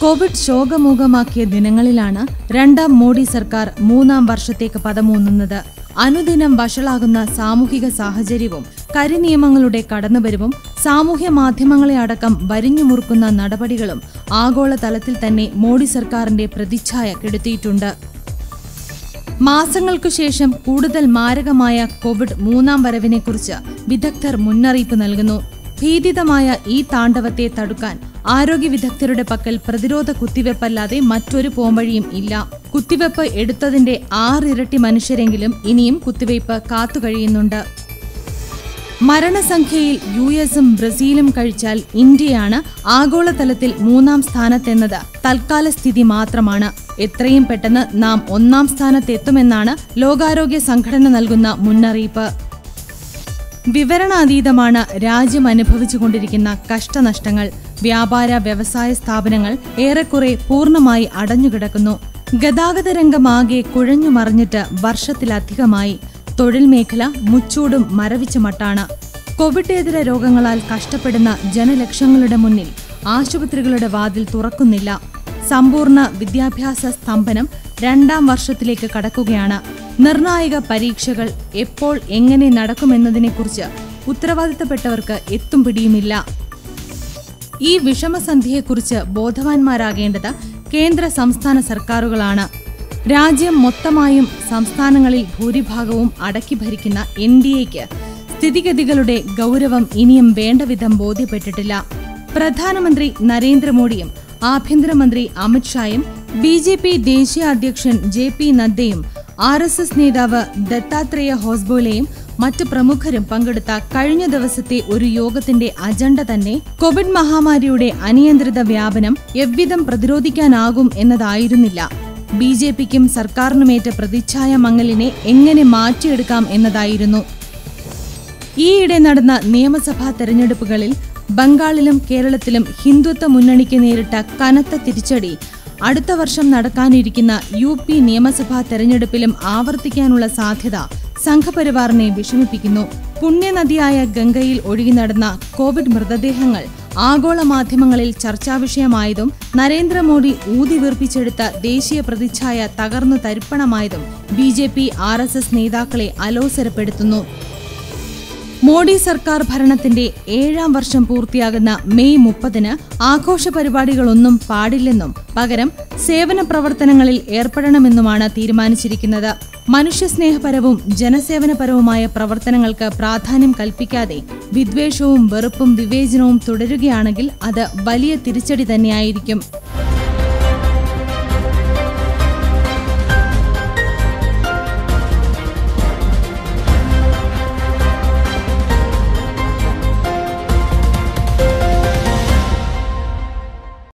Covid ശോകമൂകമാക്കിയ ദിനങ്ങളിലാണ് രണ്ടാം മോഡി സർക്കാർ മൂന്നാം വർഷത്തേക്ക് പദമൂന്നുന്നത് അനുദിനം വഷളാകുന്ന സാമൂഹിക സാഹചര്യവും കരിനിയമങ്ങളുടെ കടന്നുവരവും സാമൂഹ്യ മാധ്യമങ്ങളെ അടക്കം വരിഞ്ഞുമുറുക്കുന്ന നടപടികളും ആഗോളതലത്തിൽ തന്നെ മോഡി സർക്കാരിന്റെ പ്രതിച്ഛായ കെടുത്തിയിട്ടുണ്ട് മാസങ്ങൾക്കു ശേഷം കൂടുതൽ മാരകമായ കോവിഡ് മൂന്നാം വരവിനെക്കുറിച്ച് വിദഗ്ധർ മുന്നറിയിപ്പ് നൽകുന്നു ഭീതിതമായ ഈ താണ്ഡവത്തെ തടുക്കാൻ ആരോഗ്യ വിദഗ്ധരുടെ പക്കൽ പ്രതിരോധ കുത്തിവെപ്പല്ലാതെ മറ്റൊരു പോംവഴിയും ഇല്ല കുത്തിവെപ്പ് എടുത്തതിന്റെ ആറിരട്ടി മനുഷ്യരെങ്കിലും ഇനിയും കുത്തിവയ്പ് കാത്തുകഴിയുന്നുണ്ട് മരണസംഖ്യയിൽ യു എസും ബ്രസീലും കഴിച്ചാൽ ഇന്ത്യയാണ് ആഗോളതലത്തിൽ മൂന്നാം സ്ഥാനത്തെന്നത് തൽക്കാല സ്ഥിതി മാത്രമാണ് എത്രയും പെട്ടെന്ന് നാം ഒന്നാം സ്ഥാനത്തെത്തുമെന്നാണ് ലോകാരോഗ്യ സംഘടന നൽകുന്ന മുന്നറിയിപ്പ് വിവരണാതീതമാണ് രാജ്യം അനുഭവിച്ചുകൊണ്ടിരിക്കുന്ന കഷ്ടനഷ്ടങ്ങൾ വ്യാപാര വ്യവസായ സ്ഥാപനങ്ങൾ ഏറെക്കുറെ പൂർണ്ണമായി അടഞ്ഞുകിടക്കുന്നു ഗതാഗത രംഗമാകെ കുഴഞ്ഞു മറിഞ്ഞിട്ട് വർഷത്തിലധികമായി തൊഴിൽ മേഖല മുച്ചൂടും മരവിച്ച മട്ടാണ് കോവിഡേതര രോഗങ്ങളാൽ കഷ്ടപ്പെടുന്ന ജനലക്ഷങ്ങളുടെ മുന്നിൽ ആശുപത്രികളുടെ വാതിൽ തുറക്കുന്നില്ല സമ്പൂർണ്ണ വിദ്യാഭ്യാസ സ്തംഭനം രണ്ടാം വർഷത്തിലേക്ക് കടക്കുകയാണ് നിർണായക പരീക്ഷകൾ എപ്പോൾ എങ്ങനെ നടക്കുമെന്നതിനെക്കുറിച്ച് ഉത്തരവാദിത്തപ്പെട്ടവർക്ക് എത്തും പിടിയുമില്ല ഈ വിഷമസന്ധിയെക്കുറിച്ച് ബോധവാന്മാരാകേണ്ടത് കേന്ദ്ര സംസ്ഥാന സർക്കാരുകളാണ് രാജ്യം മൊത്തമായും സംസ്ഥാനങ്ങളിൽ ഭൂരിഭാഗവും അടക്കി ഭരിക്കുന്ന എൻ ഡി എക്ക് സ്ഥിതിഗതികളുടെ ഗൗരവം ഇനിയും വേണ്ടവിധം ബോധ്യപ്പെട്ടിട്ടില്ല പ്രധാനമന്ത്രി നരേന്ദ്രമോദിയും ആഭ്യന്തരമന്ത്രി അമിത്ഷായും ബി ജെ പി ദേശീയ അധ്യക്ഷൻ ജെ പി നദ്ദയും ആർ എസ് എസ് നേതാവ് ദത്താത്രേയ ഹോസ്ബോലെയും മറ്റ് പ്രമുഖരും പങ്കെടുത്ത കഴിഞ്ഞ ദിവസത്തെ ഒരു യോഗത്തിന്റെ അജണ്ട തന്നെ കോവിഡ് മഹാമാരിയുടെ അനിയന്ത്രിത വ്യാപനം എவ்விധം പ്രതിരോധിക്കാനാകും എന്നതായിരുന്നില്ല ബി ജെ പിക്കും സർക്കാരിനുമേറ്റ പ്രതിച്ഛായ മങ്ങലിനെ എങ്ങനെ മാറ്റിയെടുക്കാം എന്നതായിരുന്നു ഈയിടെ നടന്ന നിയമസഭാ തെരഞ്ഞെടുപ്പുകളിൽ ബംഗാളിലും കേരളത്തിലും ഹിന്ദുത്വ മുന്നണിക്ക് നേരിട്ട കനത്ത തിരിച്ചടി അടുത്ത വർഷം നടക്കാനിരിക്കുന്ന യു പി നിയമസഭാ തെരഞ്ഞെടുപ്പിലും ആവർത്തിക്കാനുള്ള സാധ്യത സംഘപരിവാറിനെ വിഷമിപ്പിക്കുന്നു പുണ്യനദിയായ ഗംഗയിൽ ഒഴുകി നടന്ന കോവിഡ് മൃതദേഹങ്ങൾ ആഗോള മാധ്യമങ്ങളിൽ ചർച്ചാവിഷയമായതും നരേന്ദ്രമോദി ഊതി വീർപ്പിച്ചെടുത്ത ദേശീയ പ്രതിച്ഛായ തകർന്നു തരിപ്പണമായതും B J P R S S നേതാക്കളെ അലോസരപ്പെടുത്തുന്നു മോഡി സർക്കാർ ഭരണത്തിന്റെ ഏഴാം വർഷം പൂർത്തിയാകുന്ന മെയ് മുപ്പതിന് ആഘോഷ പരിപാടികളൊന്നും പാടില്ലെന്നും പകരം സേവന പ്രവർത്തനങ്ങളിൽ ഏർപ്പെടണമെന്നുമാണ് തീരുമാനിച്ചിരിക്കുന്നത് മനുഷ്യസ്നേഹപരവും ജനസേവനപരവുമായ പ്രവർത്തനങ്ങൾക്ക് പ്രാധാന്യം കൽപ്പിക്കാതെ വിദ്വേഷവും വെറുപ്പും വിവേചനവും തുടരുകയാണെങ്കിൽ അത് വലിയ തിരിച്ചടി തന്നെയായിരിക്കും